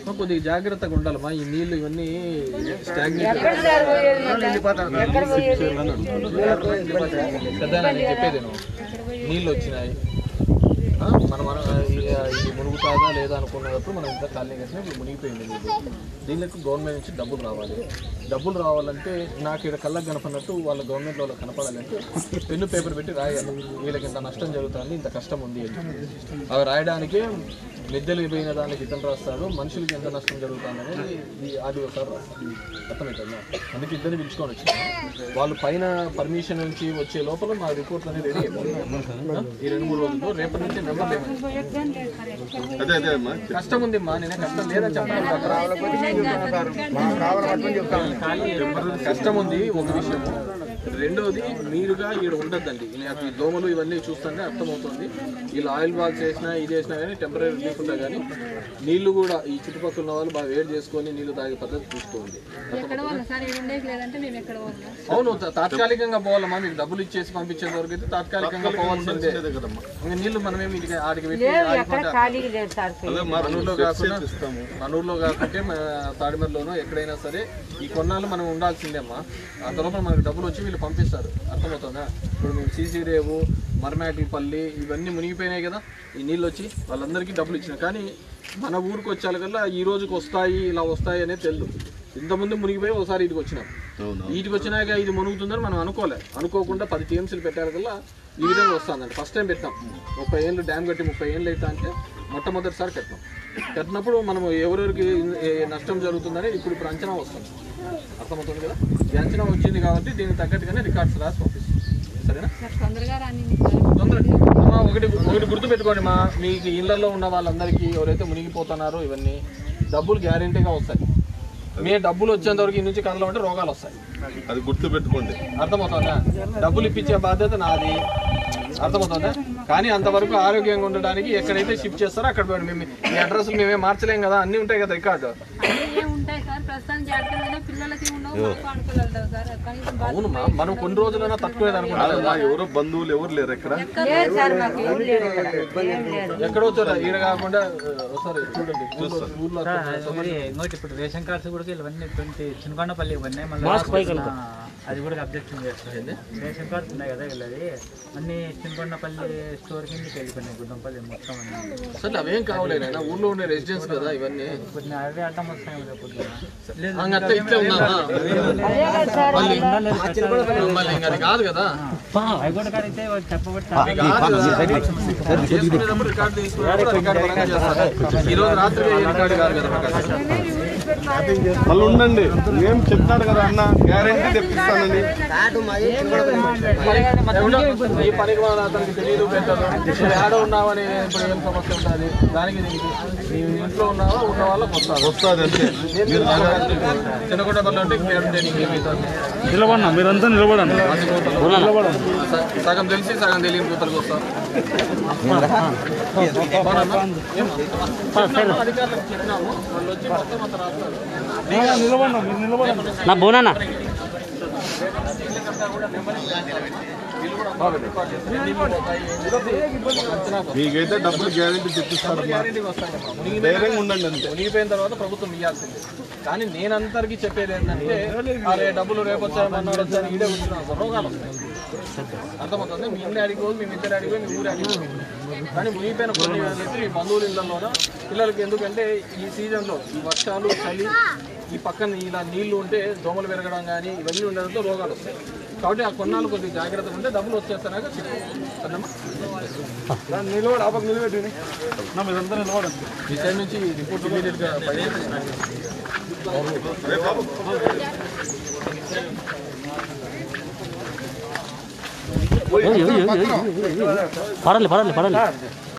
మా కొద్దిగా జాగ్రత్తగా ఉండాలమ్మా ఈ నీళ్లు ఇవన్నీ స్టాగ్నేట్ పెద్ద నేను చెప్పేది నువ్వు నీళ్ళు వచ్చినాయి ఆ, మనం మన ఇది మునుగుతాదా లేదా అనుకున్నప్పుడు మనం ఇంకా ఖాళీ కట్టినా ఇప్పుడు మునిగిపోయింది నీళ్ళు దీనికి గవర్నమెంట్ నుంచి డబ్బులు రావాలి డబ్బులు రావాలంటే నాకు ఇక్కడ కళ్ళకు కనపడినట్టు వాళ్ళ గవర్నమెంట్ వాళ్ళకి కనపడాలంటే పెన్ను పేపర్ పెట్టి రాయాలి వీళ్ళకి ఇంత నష్టం జరుగుతుంది ఇంత కష్టం ఉంది అని అవి రాయడానికి మిద్దెలు పోయిన దానికి ఇతను రాస్తాడు మనుషులకి ఎంత నష్టం జరుగుతుంది అనేది ఈ అది ఒకసారి రాస్తాడు అర్థమవుతుందా అందుకే ఇద్దరిని పిలుచుకొని వచ్చాను వాళ్ళు పైన పర్మిషన్ నుంచి వచ్చే లోపల మా రిపోర్ట్లు అనేది రెడీ అయిపోయింది ఈ రెండు మూడు రోజుల్లో రేపటి నుంచి నెంబర్ లేవు అదే అదే అమ్మా కష్టం ఉంది మా నేనే కష్టం లేదని చెప్పాలి కష్టం ఉంది ఒక విషయం రెండోది మీరుగా ఈడ ఉండద్దండి నాకు ఈ దోమలు ఇవన్నీ చూస్తుంటే అర్థమవుతుంది వీళ్ళు ఆయిల్ బాక్స్ వేసినా ఇది వేసినా కానీ టెంపరీ రిలీఫ్ ఉంటా కానీ నీళ్లు కూడా ఈ చుట్టుపక్కల ఉన్న వాళ్ళు బాగా వేడి చేసుకొని నీళ్లు తాగే పద్ధతి చూసుకోండి ఎక్కడ వాళ్ళం సార్ ఇక్కడ ఉండేకి లేదంటే మేము ఎక్కడ వాళ్ళం అవును తా- తాత్కాలికంగా పోవాలమ్మా మీకు డబ్బులు ఇచ్చేసి పంపించేంత వరకు అయితే తాత్కాలికంగా పోవాల్సిందే ఇంకా నీళ్లు మనమేమి ఇటుక ఆడికి పెట్టి ఆగిపోతే ఖాళీగా లేదు సార్ అదే మా మనూరులో కాకుండా మనూరులో కాకుంటే మన తాడిమర్లోనో ఎక్కడైనా సరే ఈ కొన్నాళ్ళు మనం ఉండాల్సిందే అమ్మా అంత లోపల మనకు డబ్బులు వచ్చి వీళ్ళు పంపిస్తారు అర్థమవుతుందా ఇప్పుడు మేము సీసీ రేవు మరమేకలపల్లి ఇవన్నీ మునిగిపోయినాయి కదా ఈ నీళ్ళు వచ్చి వాళ్ళందరికీ డబ్బులు ఇచ్చినాయి కానీ మన ఊరికి వచ్చేకల్లా ఈ రోజుకి వస్తాయి ఇలా వస్తాయి అనేది తెలియదు ఇంతకుముందు మునిగిపోయి ఒకసారి ఇటుకు వచ్చినాం వీటికి వచ్చినాక ఇది మునుగుతుందని మనం అనుకోలే అనుకోకుండా పది టీఎంసీలు పెట్టారు కల్లా ఈ విధంగా వస్తుందండి ఫస్ట్ టైం పెట్టాం ముప్పై ఏళ్ళు డ్యామ్ కట్టి ముప్పై ఏళ్ళు అవుతా అంటే మొట్టమొదటిసారి కట్టినాం కట్టినప్పుడు మనం ఎవరెవరికి ఏ నష్టం జరుగుతుందని ఇప్పుడు ఇప్పుడు అంచనా వస్తుంది అర్థమవుతుంది కదా ఈ అంచనా వచ్చింది కాబట్టి దీనికి తగ్గట్టుగానే రికార్డ్స్ రాసి పంపిస్తాం సరేనా సార్ తొందరగా రాని తొందరగా అమ్మా, ఒకటి ఒకటి గుర్తుపెట్టుకోండి మా మీకు ఇళ్లలో ఉన్న వాళ్ళందరికీ ఎవరైతే మునిగిపోతున్నారో ఇవన్నీ డబ్బులు గ్యారెంటీగా వస్తాయి మీ డబ్బులు వచ్చేంత వరకు ఈ నుంచి కదలమంటే రోగాలు వస్తాయి అది గుర్తు పెట్టుకోండి అర్థమవుతుందా డబ్బులు ఇప్పించే బాధ్యత నాది అర్థమవుతుందా కానీ అంతవరకు ఆరోగ్యంగా ఉండడానికి ఎక్కడైతే షిఫ్ట్ చేస్తారో అక్కడ పోండి. మేము మీ అడ్రస్ మేమే మార్చలేం కదా అన్నీ ఉంటాయి కదా రికార్డు అన్నీ ఉంటాయి సార్ ప్రస్తుతం జాగ్రత్తగా పిల్లలకి ఉండవు మాకు అనుకోలేదు సార్ కనీసం బాగా అవును మా మనం కొన్ని రోజులైనా తట్టుకునేది అనుకుంటాం మా ఎవరో బంధువులు ఎవరు లేరు ఎక్కడ లేదు సార్ మాకు ఏం లేదు ఇక్కడ. ఏం లేదు ఎక్కడో చోట ఈడ కాకుండా ఒకసారి చూడండి ఊర్లో- ఊర్లో మరి ఇంకోటి ఇప్పుడు రేషన్ కార్డ్స్ కూడా ఇవన్నీ ట్వంటీ చిన్నకొండపల్లి ఇవన్నీ మళ్ళీ అది కూడా అబ్జెక్షన్ చేస్తుంది రేషన్ కార్డ్స్ ఉన్నాయి కదా వీళ్ళది అన్ని చిన్నకొండపల్లి స్టోర్ కిందకి వెళ్ళిపోయినాయి గుడ్డంపల్లి మొత్తం అన్ని అసలు అవేం కావాలి నాయనా ఊర్లో ఉండే రెసిడెన్స్ కదా ఇవన్నీ కొన్ని అవే అడ్డం వస్తాయి కదా పొద్దున. లేదు అంగ అట్లా ఇట్లే ఉన్నామా మళ్ళీ మళ్ళీ ఇంకా అది కాదు కదా అవి కూడా కడిగితే వాళ్ళు చెప్పబట్టి అది కాదు కదా. చేసుకునేటప్పుడు రికార్డు తీసుకునేటప్పుడు రికార్డు పరంగా చేస్తారు. ఈ రోజు రాత్రి ఏ రికార్డు కాదు కదా రికార్డు. మళ్ళీ ఉండండి ఏం చెప్తాడు కదా అన్న గ్యారెంటీ తెప్పిస్తానని ఎవడో ఈ పనికి మన అతనికి తెలియదు పెట్టదు నువ్వు ఏడ ఉన్నావని ఇప్పుడు ఏం సమస్య ఉంటుంది దానికి దీనికి నీ ఇంట్లో ఉన్నావా ఉన్న వాళ్ళకి వస్తారు వస్తుంది అంతే మీరు చిన్నగుడ్డ పనులు అంటే గ్యారంటీ నీకు ఏమవుతుంది నిలబడినా మీరంతా నిలబడండి స- సగం తెలిసి సగం తెలియని కూతలకు వస్తారు అవునమ్మా? ఏం? అధికారులకు చెప్పినాము వాళ్ళు వచ్చి మొత్తం అంత రాస్తారు నిలబడినా మీరు నిలబడండి నా బోనానా మీకైతే డబ్బులు గ్యారెంటీ తెప్పిస్తారు గ్యారెంటీగా వస్తాయమ్మా. మునిగిన ధైర్యంగా ఉండండి అంతే మునిగిపోయిన తర్వాత ప్రభుత్వం ఇవ్వాల్సిందే కానీ నేనందరికీ చెప్పేది ఏంటంటే అరే డబ్బులు రేపు వచ్చాయి మన్నాడు వచ్చాయి ఇదే వచ్చిన రోగాలు వస్తాయి అర్థమవుతుంది మీ ఇల్లు అడిగిపోదు మీ ఇద్దరు అడిగిపోయి మీ ఊరు అడిగిపోయి కానీ మునిగిపోయిన కొన్ని అయితే మీ బంధువుల ఇళ్ళలోన పిల్లలకి ఎందుకంటే ఈ సీజన్లో ఈ వర్షాలు చలి ఈ పక్కన ఇలా నీళ్లు ఉంటే దోమలు పెరగడం కానీ ఇవన్నీ ఉండడంతో రోగాలు వస్తాయి కాబట్టి ఆ కొన్నాళ్ళు కొద్దిగా జాగ్రత్తగా ఉంటే డబ్బులు వచ్చేస్తానాక సరేనమ్మా నిలబడి ఆ పక్క నిలబెట్టి నా మీరంతా నిలబడండి ఈ సైడ్ నుంచి రిపోర్ట్ ఇమీడియట్గా పడాలి పడాలి పడాలి